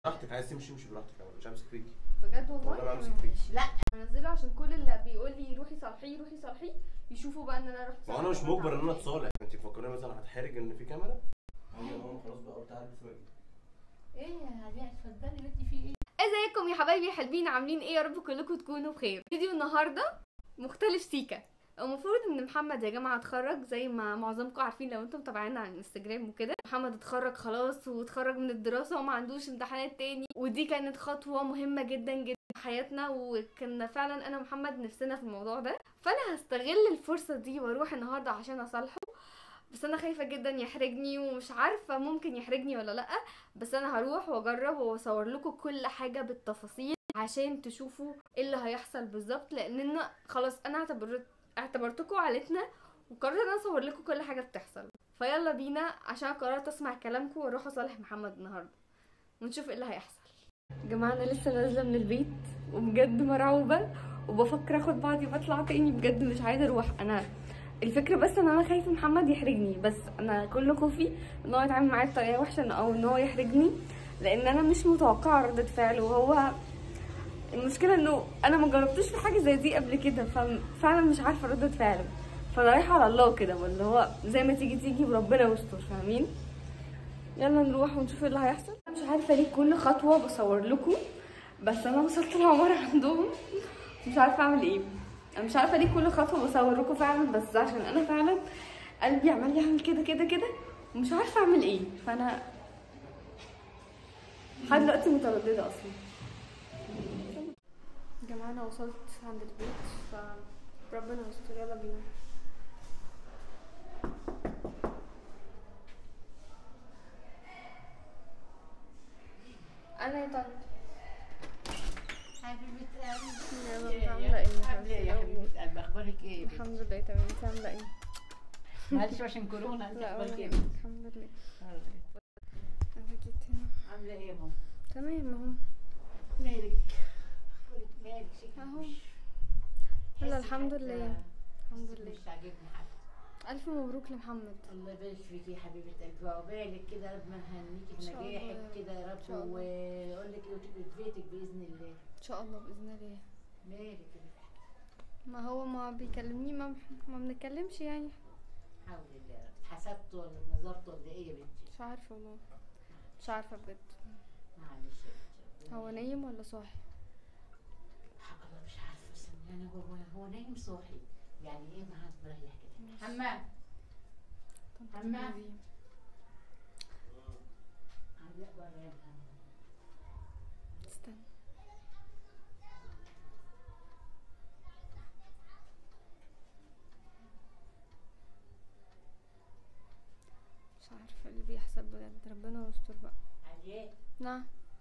براحتك عايز تمشي امشي براحتك انا مش همسك فيكي بجد والله والله ما تمام، أمسك فيك. ماشي. لا هنزله عشان كل اللي بيقول لي روحي صالحيه روحي صالحيه يشوفوا بقى ان انا رحت ما هو انا مش صالحت مجبر ان انا وعملت إيه. اتصالح انت مفكرين مثلا هتحرج ان في كاميرا هي ماما خلاص بقى قلت هلبس واجي ايه يا هديع اتفضلي بنتي في ايه ازيكم يا حبايبي حلوين عاملين ايه يا رب كلكم تكونوا بخير فيديو النهارده مختلف سيكا المفروض ان محمد يا جماعه اتخرج زي ما معظمكم عارفين لو انتم متابعينا على الانستجرام وكده محمد اتخرج خلاص واتخرج من الدراسه وما عندوش امتحانات تاني ودي كانت خطوه مهمه جدا جدا في حياتنا وكنا فعلا انا ومحمد نفسنا في الموضوع ده فانا هستغل الفرصه دي واروح النهارده عشان اصالحه بس انا خايفه جدا يحرجني ومش عارفه ممكن يحرجني ولا لا بس انا هروح واجرب واصور لكم كل حاجه بالتفاصيل عشان تشوفوا ايه اللي هيحصل بالظبط لان خلاص انا اعتبرت اعتبرتكم عيلتنا وقررت ان انا اصور لكم كل حاجه بتحصل فيلا بينا عشان قررت اسمع كلامكم واروح اصالح محمد النهارده ونشوف ايه اللي هيحصل يا جماعه انا لسه نازله من البيت وبجد مرعوبه وبفكر اخد بعضي واطلع تاني بجد مش عايزه اروح انا الفكره بس ان انا خايفه محمد يحرجني بس انا كل خوفي ان هو يتعامل معايا بطريقه وحشه او ان هو يحرجني لان انا مش متوقعه ردة فعله وهو المشكله انه انا ما جربتوش في حاجه زي دي قبل كده ففعلا مش عارفه ردة فعله فانا رايحه على الله كده واللي هو زي ما تيجي تيجي وربنا يستر فاهمين يلا نروح ونشوف ايه اللي هيحصل أنا مش عارفه ليه كل خطوه بصور لكم بس انا وصلت العماره عندهم مش عارفه اعمل ايه انا مش عارفه ليه كل خطوه بصور لكم فعلا بس عشان انا فعلا قلبي عمال يعمل كده كده كده ومش عارفه اعمل ايه فانا لحد دلوقتي متردده اصلا يا جماعه انا وصلت عند البيت فربنا يستر يلا بينا انا يا طنط حبيبه قلبي يلا انت عامله ايه يا عامله ايه يا حبيبتي؟ حبيبه قلبي اخبارك ايه الحمد لله تمام انت عامله ايه معلش عشان كورونا انت لا اخبارك ولا ايه يهمك، الحمد لله انا جيت هنا عامله ايه يا ماما تمام اهو مالك اخبارك مالك شكلك أهو. مش يلا تحسي الحمد حتى- لله الحمد تحسي لله مش عاجبني حد الف مبروك لمحمد الله يبارك فيكي يا حبيبه قلبي وعقبالك كده ربنا يهنيكي إن شاء الله يا بنجاحك رب. كده يا إن شاء رب الله. واقول لك وتبقي في بيتك باذن الله ان شاء الله باذن الله مالك كده ما هو ما بيكلمني ما ما بنتكلمش يعني حول الله يا رب اتحسبت ولا اتنظرت ولا ايه يا بنتي مش عارفه والله مش عارفه بجد معلش يا بنتي هو نايم ولا صاحي حق الله مش عارفه بس يعني هو هو نايم صاحي يعني ايه معاك مريح كده ماشي. حمام طنط حمام. بيبي. علق بره يا محمد استنى مش عارفه اللي بيحصل بجد ربنا يستر بقى علياء نعم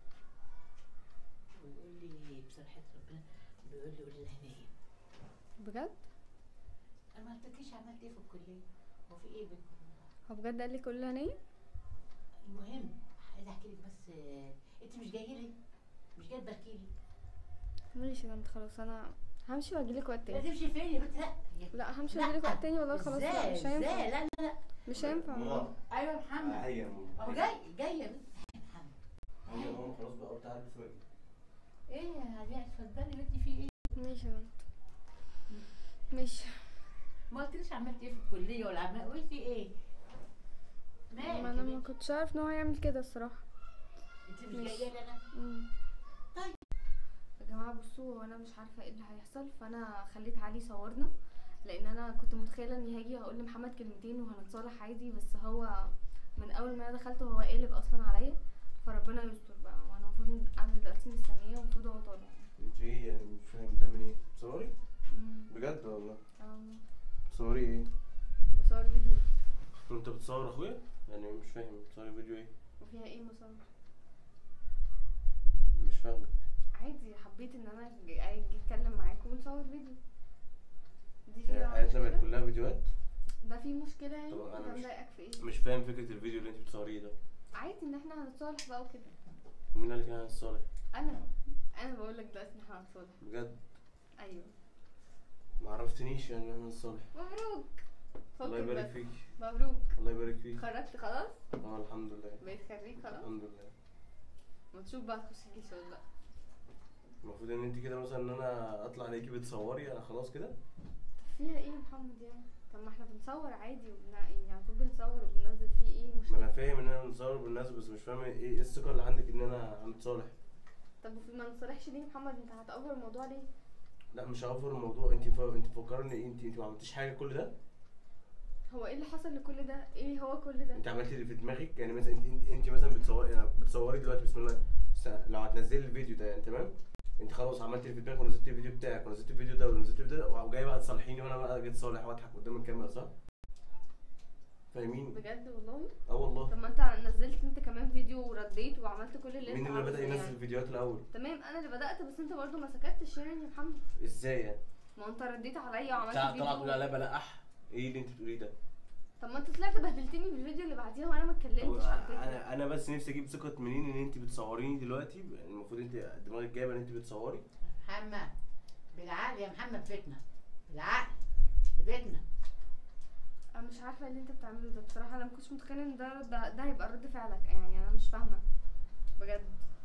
ويقول لي بصراحه ربنا بيقول لي قولي لها نايم بجد انا ما قلتلكيش عملت ايه في الكليه هو في ايه بينكم هو بجد قال لك قول لها نايم المهم عايزه احكي لك بس آه، انت مش جايه لي مش جايه تباركي لي ماشي يا طنط خلاص انا همشي واجيلك وقت لا تاني تمشي فين يا بنت لا لا همشي لا. واجيلك وقت تاني والله خلاص لا ازاي مش ازاي هينفع لا لا لا مش هينفع والله ماما ايوه يا محمد هي يا اهو ماما جاي جاي يا بنت يا محمد هي يا ماما خلاص بقى قلت هلبس واجي ايه يا هديع اتفضلي بنتي في ايه ماشي يا طنط ماشي ما قلتليش عملت ايه في الكليه ولا عملت قلتي ايه مالك ما يا انا ما بنتي؟ كنتش عارف ان هو هيعمل كده الصراحه انت مش ماشي. جايه لي انا مم. طيب. يا جماعه بصوا وانا مش عارفه ايه اللي هيحصل فانا خليت علي يصورنا لان انا كنت متخيله اني هاجي هقول لمحمد كلمتين وهنتصالح عادي بس هو من اول ما انا دخلت هو قالب اصلا عليا فربنا يستر بقى وانا المفروض قاعده دلوقتي مستنيه والمفروض هو طالع انت ايه يعني مش فاهم بتعملي ايه بتصوري مم. بجد والله اه بتصوري ايه بصور فيديو انت بتصور اخويا يعني مش فاهم بتصوري فيديو ايه وفيها ايه مصور مش فاهمك عادي حبيت ان انا أجي- اجي اتكلم معاكم ونصور فيديو دي يعني فيها حياتنا بقت مشكلة؟ كلها فيديوهات ده في مشكله يعني طب أنا ده مش- مضايقك في ايه مش فاهم فكره الفيديو اللي انت بتصوريه ده عادي ان احنا هنتصالح بقى وكده ومين قال لك انا هنصالح انا انا بقول لك دلوقتي ان احنا هنتصالح بجد ايوه ما عرفتنيش يعني ان احنا هنصالح مبروك الله فكر يبارك بس. فيك مبروك الله يبارك فيك خرجت خلاص اه الحمد لله بقيت خريج خلاص الحمد لله ما تشوف بقى تخش الجيش ولا لا المفروض ان انت كده مثلا ان انا اطلع عليكي بتصوري انا خلاص كده طب فيها ايه يا محمد يعني طب ما احنا بنصور عادي وبنا يعني على طول بنصور وبننزل فيه ايه ما انا المشكله فاهم ان انا بنصور بالناس بس مش فاهم ايه ايه الثقه اللي عندك ان انا هنتصالح طب وفي ما نصالحش ليه يا محمد انت هتأفور الموضوع ليه لا مش هوفر الموضوع انت ف... انت مفكره ان انت انت ما عملتيش حاجه كل ده هو ايه اللي حصل لكل ده ايه هو كل ده انت عملتي اللي في دماغك يعني مثلا انت انت, انت مثلا بتصوري يعني بتصوري دلوقتي بسم الله س- لو هتنزلي الفيديو ده يعني تمام انت خلاص عملتي اللي في دماغك ونزلتي الفيديو بتاعك ونزلتي الفيديو ده ونزلتي الفيديو ده وجاي بقى تصالحيني وانا بقى جيت اصالح واضحك قدام الكاميرا صح؟ فاهمين؟ بجد والله اه والله طب ما انت نزلت انت كمان فيديو ورديت وعملت كل اللي مين انت اللي بدأ عاوزه ينزل يعني. الفيديوهات الاول؟ تمام انا اللي بدأت بس انت برضه ما سكتش يعني يا محمد ازاي يعني؟ ما انت رديت عليا وعملت طلع طلع تقول فيديو عليا بلقح ايه اللي انت بتقوليه ده؟ طب ما انت طلعت بهدلتني في الفيديو اللي بعديها وانا ما اتكلمتش على فكره انا انا بس نفسي اجيب ثقه منين ان انت بتصوريني دلوقتي يعني المفروض انت دماغك جايبه ان انت بتصوري محمد بالعقل يا محمد في بيتنا بالعقل في بيتنا انا مش عارفه اللي انت بتعمله ده بصراحه انا ما كنتش متخيله ان ده ده, ده هيبقى رد فعلك يعني انا مش فاهمه بجد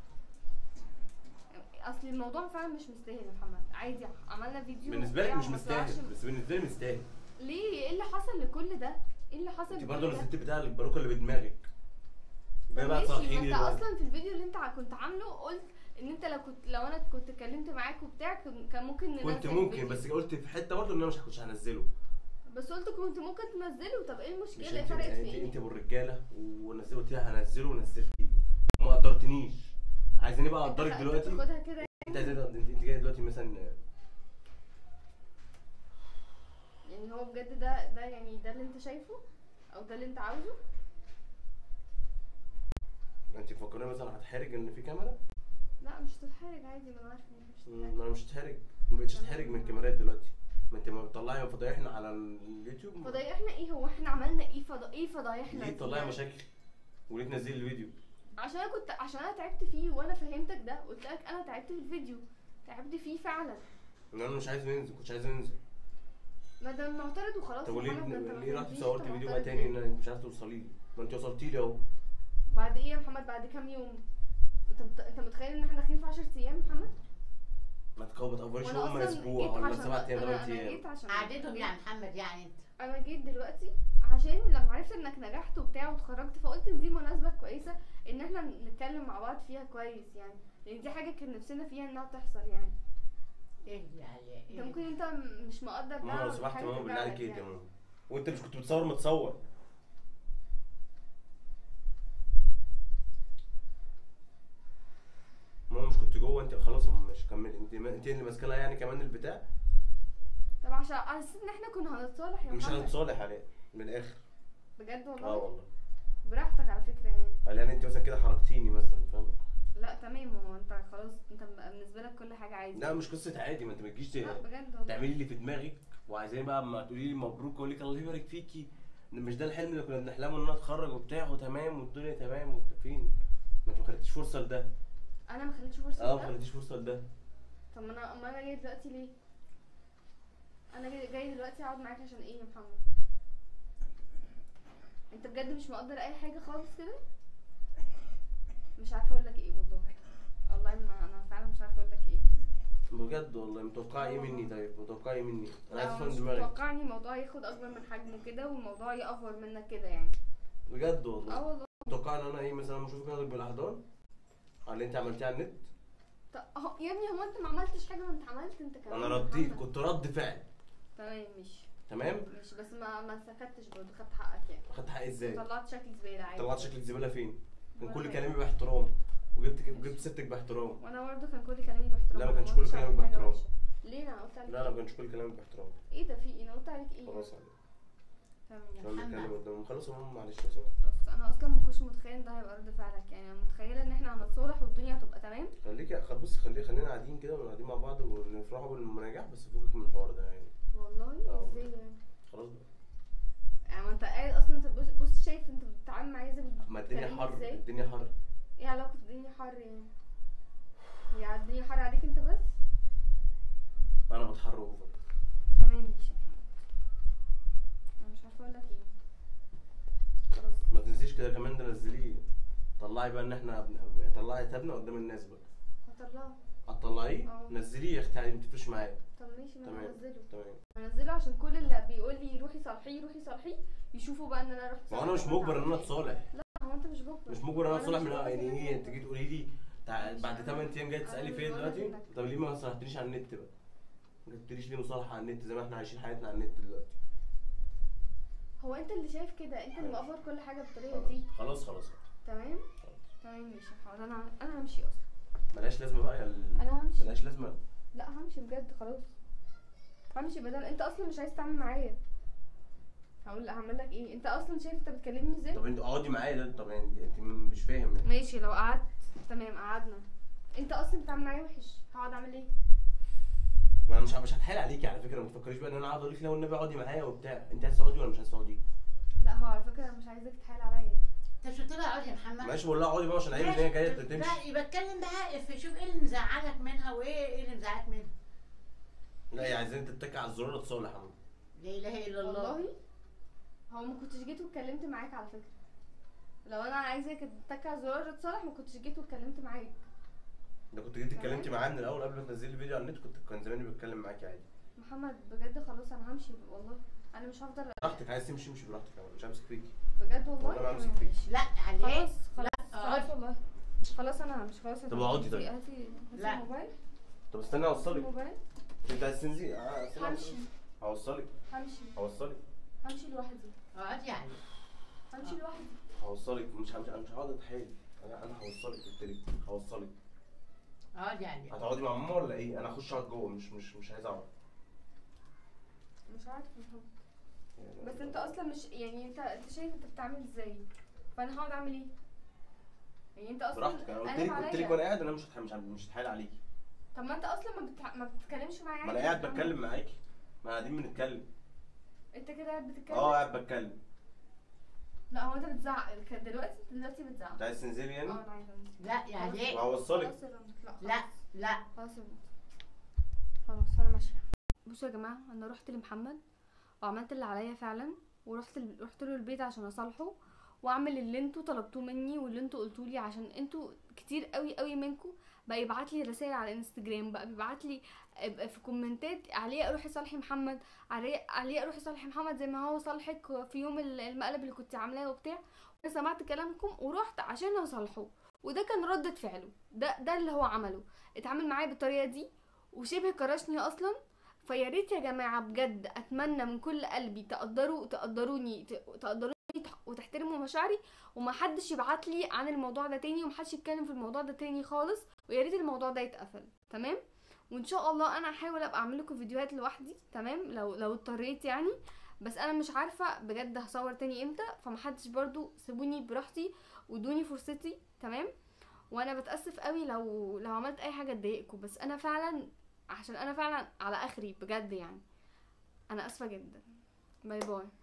اصل الموضوع فعلا مش مستاهل يا محمد عادي عملنا فيديو بالنسبه لك وبتاع مش وما طلعش- مستاهل بس بالنسبه لي مستاهل ليه ايه اللي حصل لكل ده ايه اللي حصل انت لكل برضه ده نزلت بتاع الباروكه اللي بدماغك جاي طب بقى ماشي ما تصالحيني انت دلوقتي اصلا في الفيديو اللي انت ع- كنت عامله قلت ان انت لو كنت لو انا كنت اتكلمت معاك وبتاع كان كان ممكن ننزل كنت ممكن الفيديو. بس قلت في حته برضه ان انا مش كنتش هنزله بس قلت كنت ممكن تنزله طب ايه مش المشكله انت فرقت في انت ايه انت ابو الرجاله ونزلت قلت لها هنزله ونزلتيه وما قدرتنيش عايزاني بقى انت اقدرك خ- دلوقتي انت تاخدها كده انت عايز انت انت جاي دلوقتي مثلا يعني هو بجد ده ده يعني ده اللي انت شايفه او ده اللي انت عاوزه انت مفكرين مثلا هتحرج ان في كاميرا لا مش تتحرج عادي ما انا عارفه انك مش مم، تتحرج انا مش هتحرج ما بقتش اتحرج من الكاميرات دلوقتي ما انت ما بتطلعي فضايحنا على اليوتيوب فضايحنا ايه هو احنا عملنا ايه فضا ايه فضايحنا ليه دي تطلعي يعني؟ مشاكل وليه تنزلي الفيديو عشان انا كنت عشان انا تعبت فيه وانا فهمتك ده قلت لك انا تعبت في الفيديو تعبت فيه فعلا ان انا مش عايز ننزل كنتش عايز انزل ما ده معترض وخلاص طب يا وليه محمد، ما انت ما ليه رحت فهمتنيش صورت انت فيديو معترض بقى تاني ليه. ان انت مش عارف توصلي لي ما انت وصلتي لي اهو بعد ايه يا محمد بعد كام يوم انت مت... انت متخيل ان احنا داخلين في 10 ايام يا محمد ما تكو- ما تقفريش وانا هم اصلا اسبوع جيت ولا عشان سبع ايام انا, ثمان أنا ايام جيت عشان قعدتهم يا محمد يعني انت انا جيت دلوقتي عشان لما عرفت انك نجحت وبتاع واتخرجت فقلت ان دي مناسبه كويسه ان احنا نتكلم مع بعض فيها كويس يعني لان دي حاجه كان نفسنا فيها انها تحصل يعني ايه يعني انت ايه ممكن انت م- مش مقدر ده ماما لو ودي سمحت حاجة ماما بالله عليك تزعلك ايه يعني. يا ماما وانت مش كنت بتصور متصور ماما مش كنت جوه انت خلاص يا ماما ماشي كملي انت ما انت اللي ماسكه لها يعني كمان البتاع طب عشان حسيت ان احنا كنا هنتصالح يا مش محمد هنتصالح عليه من الاخر بجد اه والله والله براحتك على فكره يعني قال يعني انت مثلا كده حركتيني مثلا فاهم لا تمام هو انت خلاص انت بقى بالنسبه لك كل حاجه عادي لا مش قصه عادي ما انت ما تجيش لا ت- بجد والله تعملي اللي في دماغك وعايزاني بقى اما تقولي لي مبروك واقول لك الله يبارك فيكي مش ده الحلم اللي كنا بنحلمه ان انا اتخرج وبتاع وتمام والدنيا تمام وبتاع فين ما انت ما خدتيش فرصه لده انا ما خليتش فرصه اه ما ده. خدتيش فرصه لده طب ما انا ما انا جاي دلوقتي ليه انا جاي, جاي دلوقتي اقعد معاك عشان ايه يا محمد انت بجد مش مقدر اي حاجه خالص كده مش عارفه اقول لك ايه والله والله ما انا فعلا مش عارفه اقول لك ايه بجد والله متوقعه ايه مني طيب متوقعه ايه مني انا عايز لا، افهم مش دماغك متوقع ان الموضوع ياخد اكبر من حجمه كده والموضوع يأفور منك كده يعني بجد اه والله والله متوقعه ان انا ايه مثلا لما اشوفك اخدك بالاحضان على اللي انت عملتيه على النت طب اهو يا ابني هو انت ما عملتش حاجه ما انت عملت انت كمان انا يا رديت محمد. كنت رد فعل تمام ماشي تمام ماشي بس ما ما سكتش برضه خدت حقك يعني خدت حقي ازاي طلعت شكل زباله عادي طلعت شكلك زباله فين كان ولا كل حاجة. كلامي باحترام وجبت وجبت سيرتك باحترام وانا برضه كان كل كلامي باحترام لا، ما أنا كانش كل قلتش كلامك عليك حاجة باحترام. وحشة. ليه انا قلت عليك لا لا ما كانش كل كلامك باحترام ايه ده في ايه انا قلت عليك ايه خلاص عليك تمام مش يعني. محمد. هنتكلم قدام خلاص يا ماما معلش لو سمحت بس انا اصلا ما كنتش متخيل ان ده هيبقى رد فعلك يعني انا متخيله ان احنا هنتصالح والدنيا هتبقى تمام خليك خ- بص خلي خلينا قاعدين كده وقاعدين مع بعض ونفرحوا بالنجاح بس فوقك من الحوار ده يعني والله اه. ازاي يعني خلاص بقى يعني ما انت قاعد اصلا انت بص, بص شايف انت بتتعامل معايا ازاي ما الدنيا بتكلمني حر ازاي؟ الدنيا حر ايه علاقه الدنيا حر يعني هي الدنيا حر عليك انت بس انا بتحر اوفر تمام ماشي انا مش عارفه اقول لك ايه خلاص ما تنسيش كده كمان ده نزليه طلعي بقى ان احنا بن- طلعي تابنا قدام الناس بقى هطلعه هتطلعيه اه. نزليه يا اختي عادي ما تفرقش معايا طب ماشي ما انا تمام. هنزله تمام هنزله عشان كل اللي بيقول لي روحي صالحيه روحي صالحيه يشوفوا بقى ان انا رحت ما هو انا مش صالحت مجبر ان انا وعملت اتصالح إيه. هو انت مش مجبر مش مجبر ان انا وأنا اتصالح مش من مجبر يعني كمان. ايه انت تيجي تقولي لي تع- مش بعد أنا- 8 ايام جاي أنا تسالي مش فيا بقولك دلوقتي إنك- طب ليه ما صالحتنيش على النت بقى ما قلتليش ليه مصالحه على النت زي ما احنا عايشين حياتنا على النت دلوقتي هو انت اللي شايف كده انت اللي مقفر كل حاجه بالطريقه دي خلاص خلاص تمام تمام ماشي حاضر انا انا همشي اصلا ملهاش لازمه بقى يا ال- انا همشي ملهاش لازمه لا همشي بجد خلاص همشي بدل انت اصلا مش عايز تتعامل معايا هقول هعمل لك ايه انت اصلا شايف انت بتكلمني ازاي طب انت اقعدي معايا ده طب انت انت مش فاهم يعني ماشي لو قعدت تمام قعدنا انت اصلا بتتعامل معايا وحش هقعد اعمل ايه ما انا مش مش هتحايل عليكي على فكره ما تفكريش بقى ان انا قاعد اقول لك لا والنبي اقعدي معايا وبتاع انت عايز تقعدي ولا مش عايز تقعدي لا هو على فكره انا مش عايزاك تتحايل عليا انت مش قلت لها اقعدي يا محمد ماشي بقول لها اقعدي بقى عشان عيب ان هي جايه ماشي. تمشي لا يبقى اتكلم بقى اف شوف ايه اللي مزعلك منها وايه ايه اللي مزعلك منها لا هي عايزين تتكي على الزرار تصالح يا عم لا اله الا الله والله هو ما كنتش جيت واتكلمت معاك على فكره لو انا عايزاك تتك على زرار تصالح ما كنتش جيت واتكلمت معاك ده كنت جيت اتكلمتي معايا من الاول قبل ما تنزلي الفيديو على النت كنت كان زماني بتكلم معاكي عادي محمد بجد خلاص انا همشي والله انا مش هفضل براحتك عايز تمشي امشي براحتك انا مش همسك فيكي بجد والله والله ما همسك تمام، فيك. ماشي. لا عليك خلاص خلاص لا، خلاص اقعدي. والله خلاص انا مش خلاص طب اقعدي طيب. هاتي هاتي لا. الموبايل طب استنى اوصلك الموبايل انت عايز تنزلي اه استنى همشي هوصلك همشي هوصلك همشي لوحدي اقعدي عليك همشي لوحدي هوصلك مش همشي انا مش هقعد اتحايل انا انا هوصلك قلت لك هوصلك اقعدي عليك هتقعدي مع ماما ولا ايه انا اخش اقعد جوه مش مش مش عايز اقعد مش عارفه محمد. بس انت اصلا مش يعني انت انت شايف انت بتتعامل ازاي فانا هقعد اعمل ايه يعني انت اصلا براحتك انا قلت قلب لك قلت عليا. لك وانا قاعد انا مش هتح- مش مش هتحايل عليكي طب ما انت اصلا ما, بتع... ما بتتكلمش معايا ما انا عادي قاعد محمد. بتكلم معاكي ما قاعدين بنتكلم انت كده قاعد بتتكلم اه قاعد بتكلم لا هو انت بتزعق ك- دلوقتي دلوقتي بتزعق انت عايز تنزلي اه يعني انا عايزه انزل. لا يعني وهوصلك خلاص يا رنا. لا لا خلاص. لا خلاص يا بنت خلاص انا ماشيه بصوا يا جماعه انا رحت لمحمد وعملت اللي عليا فعلا ورحت ال... رحت له البيت عشان اصالحه واعمل اللي انتوا طلبتوه مني واللي انتوا قلتوا لي عشان انتوا كتير قوي قوي منكم بقى يبعت لي رسائل على الانستجرام بقى بيبعت لي ابقى في كومنتات عليه اروح صالحي محمد عليه عليه اروح صالحي محمد زي ما هو صالحك في يوم ال- المقلب اللي كنت عاملاه وبتاع انا سمعت كلامكم ورحت عشان اصالحه وده كان ردة فعله ده ده اللي هو عمله اتعامل معايا بالطريقه دي وشبه كرشني اصلا فيا ريت يا جماعه بجد اتمنى من كل قلبي تقدروا تقدروني ت- تقدروني تح- وتحترموا مشاعري وما حدش يبعت لي عن الموضوع ده تاني وما حدش يتكلم في الموضوع ده تاني خالص ويا ريت الموضوع ده يتقفل تمام وان شاء الله انا هحاول ابقى اعمل لكم فيديوهات لوحدي تمام لو لو اضطريت يعني بس انا مش عارفه بجد هصور تاني امتى فمحدش برضو سيبوني براحتي وادوني فرصتي تمام وانا بتاسف قوي لو لو عملت اي حاجه تضايقكم بس انا فعلا عشان انا فعلا على اخري بجد يعني انا اسفه جدا باي باي